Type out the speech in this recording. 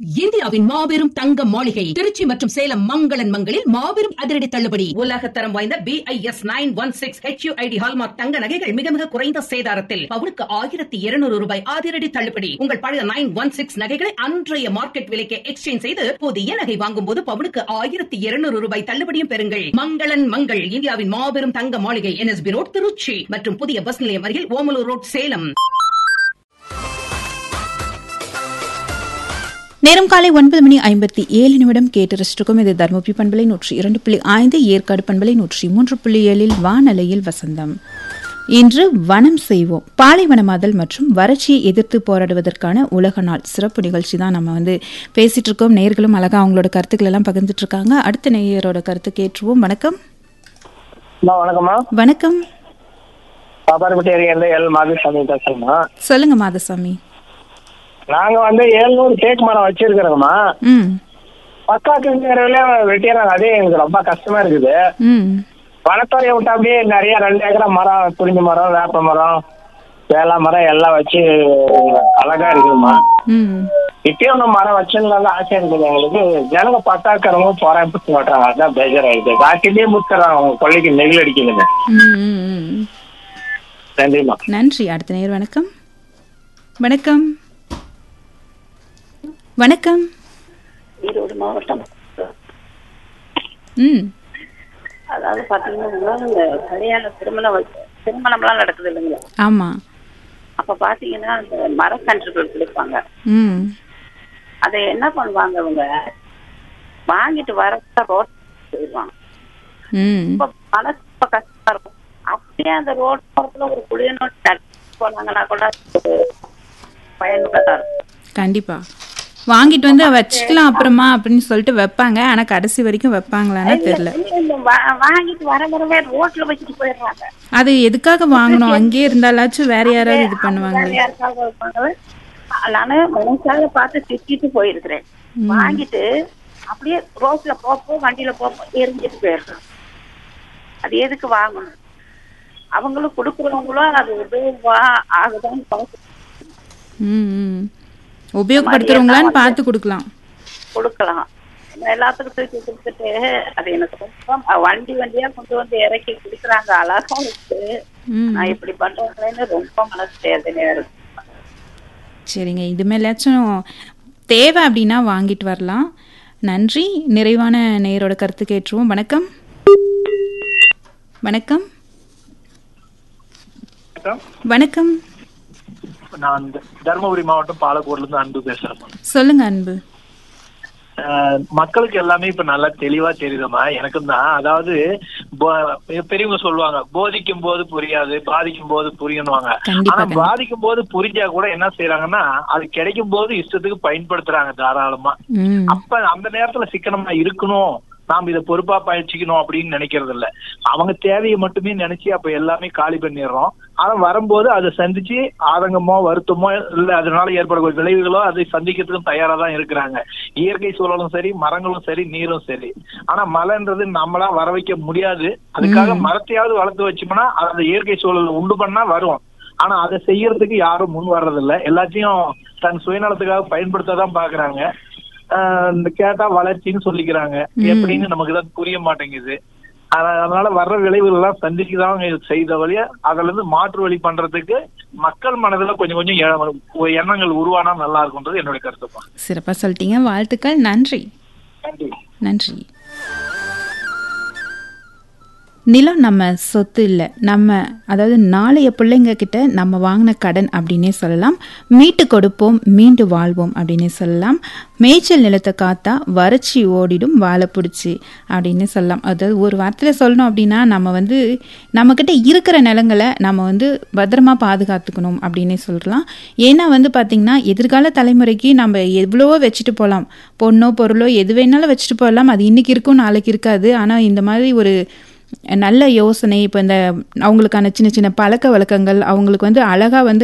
இந்தியாவின் மாபெரும் தங்க மாளிகை திருச்சி மற்றும் சேலம் மங்களன் மங்களில் மாபெரும் அதிரடி தள்ளுபடி உலகத்தரம் வாய்ந்த B I S nine one six H ID hallmark தங்க நகைகள் மிக மிக குறைந்த சேதாரத்தில் பவுனுக்கு ஆயிரத்தி இருநூறு ரூபாய் அதிரடி தள்ளுபடி உங்கள் பழைய நைன் ஒன் சிக்ஸ் நகைகளை அன்றைய மார்க்கெட் விலைக்கு எக்ஸ்சேஞ்ச் செய்து புதிய நகை வாங்கும் போது பவுனுக்கு ஆயிரத்தி இருநூறு ரூபாய் தள்ளுபடியும் பெறுங்கள் மங்களன் மங்கள் இந்தியாவின் மாபெரும் தங்க மாளிகை என்எஸ்பி ரோட் திருச்சி மற்றும் புதிய பஸ் நிலையம் அருகில் ஓமலூர் ரோட் சேலம் நேரம் காலை ஒன்பது மணி ஐம்பத்தி ஏழு நிமிடம் கேட்டு ரசிச்சிருக்கும் இது தருமபுரி பண்பலை நூற்றி இரண்டு புள்ளி ஐந்து ஏற்காடு பண்பலை நூற்றி மூன்று புள்ளி ஏழில் வானலையில் வசந்தம் இன்று வனம் செய்வோம் பாலைவனமாதல் மற்றும் வறட்சியை எதிர்த்து போராடுவதற்கான உலக நாள் சிறப்பு நிகழ்ச்சி தான் நம்ம வந்து பேசிட்டு இருக்கோம் நேயர்களும் அழகா அவங்களோட கருத்துக்கள் எல்லாம் பகிர்ந்துட்டு இருக்காங்க அடுத்த நேயரோட கருத்து கேட்டுருவோம் வணக்கம் அம்மா வணக்கம்மா வணக்கம் பாப்பாரப்பட்டி ஏரியால எல் மாதசாமி பேசுறேம்மா சொல்லுங்க மாதசாமி நாங்க வந்து ஏழ்நூறு தேக்கு மரம் வச்சிருக்கிறோங்கம்மா ம் பக்காத்து இருக்கிறவங்களே வெட்டிடுறாங்க அதே எங்களுக்கு ரொம்ப கஷ்டமா இருக்குது ம் வனத்துறையை விட்டு அப்படியே நிறைய ரெண்டு ஏக்கரா மரம் புளிஞ்ச மரம் வேப்ப மரம் வேளா மரம் எல்லாம் வச்சு அழகா இருக்குதும்மா ம் இப்பயும் ஒன்றும் மரம் வச்சிருந்தாலும் ஆசை இருக்குது எங்களுக்கு ஜனங்க பத்தாக்கிறவங்க போறேன் பிடிச்சி மாட்டாங்க அதான் பேஜராயிடுது காட்டிலேயே முத்துறாங்க அவங்க கொள்ளைக்கு நெகிழ் அடிக்குதுங்க ம், ம், ம். நன்றிம்மா நன்றி அடுத்த நேர் வணக்கம் வணக்கம் வணக்கம் ஈரோடு மாவட்டம் ம் அதாவது பார்த்தீங்கன்னா இந்த கல்யாண திருமணம் வந்து- திருமணம்லாம் நடக்குது இல்லைங்களா ஆமாம் அப்போ பார்த்தீங்கன்னா அந்த மரக்கன்றுகள் கொடுப்பாங்க ம் அதை என்ன பண்ணுவாங்க அவங்க வாங்கிட்டு வர ரோட் போயிடுவாங்க ம் ரொம்ப மனசு ரொம்ப கஷ்டமா இருக்கும் அப்படியே அந்த ரோட் பக்கத்துல ஒரு குளிய நோட்டு நடத்தி போனாங்கன்னா கூட அது பயனுள்ளதா இருக்கும் கண்டிப்பா வாங்கிட்டு வந்து வச்சுக்கலாம் அப்புறமா அப்படின்னு சொல்லிட்டு வைப்பாங்க ஆனா கடைசி வரைக்கும் வைப்பாங்களான்னு தெரியல இல்ல, இல்ல, வா- வாங்கிட்டு வர வரவே ரோட்ல வச்சுட்டு போயிடுறாங்க அது எதுக்காக வாங்கணும் அங்கேயே இருந்தாலாச்சும் வேற யாராவது இது பண்ணுவாங்க வேற யாருக்காக வைப்பாங்க நானு மனசால பார்த்து திட்டிட்டு போயிருக்கிறேன் வாங்கிட்டு அப்படியே ரோட்ல போப்போ வண்டியில போப்போ எரிஞ்சிட்டு போயிடுறோம் அது எதுக்கு வாங்கணும் அவங்களும் கொடுக்குறவங்களும் அது உதவா ஆகுதான்னு பார்த்து ம் ம் உபயோகப்படுத்துறவங்களான்னு பார்த்து கொடுக்கலாம் கொடுக்கலாம் எல்லாத்துக்கும் தூக்கி கொடுத்துட்டு அது எனக்கு ரொம்ப வண்டி வண்டியா கொண்டு வந்து இறக்கி கொடுக்குறாங்க அழகா இருக்கு ம் நான் இப்படி பண்றேன்னு ரொம்ப மனசு வேதனையா இருக்கு சரிங்க இது மேலாச்சும் தேவை அப்படின்னா வாங்கிட்டு வரலாம் நன்றி நிறைவான நேயரோட கருத்து கேட்டுருவோம் வணக்கம் வணக்கம் வணக்கம் நான் இந்த தருமபுரி மாவட்டம் பாலக்கோட்ல இருந்து அன்பு பேசுறேன் சொல்லுங்க அன்பு அஹ் மக்களுக்கு எல்லாமே இப்ப நல்லா தெளிவா தெரியுதுமா எனக்கும் தான் அதாவது போ- பெரியவங்க சொல்லுவாங்க போதிக்கும் போது புரியாது பாதிக்கும் போது புரியணுவாங்க கண்டிப்பா, ஆனா கண்டிப்பா. பாதிக்கும் போது புரிஞ்சா கூட என்ன செய்யறாங்கன்னா அது கிடைக்கும் போது இஷ்டத்துக்கு பயன்படுத்துறாங்க தாராளமா ம் அப்ப அந்த நேரத்துல சிக்கனமா இருக்கணும் நாம் இதை பொறுப்பா பயிற்சிக்கணும் அப்படின்னு நினைக்கிறது இல்ல அவங்க தேவையை மட்டுமே நினைச்சு அப்ப எல்லாமே காலி பண்ணிடுறோம் ஆனா வரும்போது அதை சந்திச்சு ஆதங்கமோ வருத்தமோ இல்ல அதனால ஏற்படக்கூடிய விளைவுகளோ அதை சந்திக்கிறதுக்கும் தயாரா தான் இருக்கிறாங்க இயற்கை சூழலும் சரி மரங்களும் சரி நீரும் சரி ஆனா மழைன்றது நம்மளா வர வைக்க முடியாது அதுக்காக மரத்தையாவது வளர்த்து வச்சோம்னா அந்த இயற்கை சூழல் உண்டு பண்ணா வரும் ஆனா அதை செய்யறதுக்கு யாரும் முன் வர்றதில்ல எல்லாத்தையும் தன் சுயநலத்துக்காக பயன்படுத்த தான் பாக்குறாங்க ஆஹ் இந்த கேட்டா வளர்ச்சின்னு சொல்லிக்கிறாங்க எப்படின்னு நமக்கு தான் புரிய மாட்டேங்குது ஆனா- அதனால வர்ற விளைவுகள் எல்லாம் சந்திச்சுதான் செய்த வழியா அதுல இருந்து மாற்று வழி பண்றதுக்கு மக்கள் மனதுல கொஞ்சம் கொஞ்சம் எ- எண்ணங்கள் உருவானா நல்லா இருக்கும்ன்றது என்னுடைய கருத்துப்பா சிறப்பாக சொல்லிட்டீங்க வாழ்த்துக்கள் நன்றி நன்றி நன்றி நிலம் நம்ம சொத்து இல்லை நம்ம அதாவது நாளைய பிள்ளைங்க கிட்ட நம்ம வாங்கின கடன் அப்படின்னே சொல்லலாம் மீட்டு கொடுப்போம் மீண்டு வாழ்வோம் அப்படின்னே சொல்லலாம் மேய்ச்சல் நிலத்தை காத்தா வறட்சி ஓடிடும் வாழை பிடிச்சி அப்படின்னு சொல்லலாம் அதாவது ஒரு வார்த்தையில் சொல்லணும் அப்படின்னா நம்ம வந்து நம்மக்கிட்ட இருக்கிற நிலங்களை நம்ம வந்து பத்திரமா பாதுகாத்துக்கணும் அப்படின்னே சொல்லலாம் ஏன்னா வந்து பார்த்திங்கன்னா எதிர்கால தலைமுறைக்கு நம்ம எவ்வளவோ வச்சுட்டு போகலாம் பொண்ணோ பொருளோ எது வேணாலும் வச்சுட்டு போகலாம் அது இன்னைக்கு இருக்கும் நாளைக்கு இருக்காது ஆனால் இந்த மாதிரி ஒரு நல்ல யோசனை இப்போ இந்த அவங்களுக்கான சின்ன சின்ன பழக்க வழக்கங்கள் அவங்களுக்கு வந்து அழகாக வந்து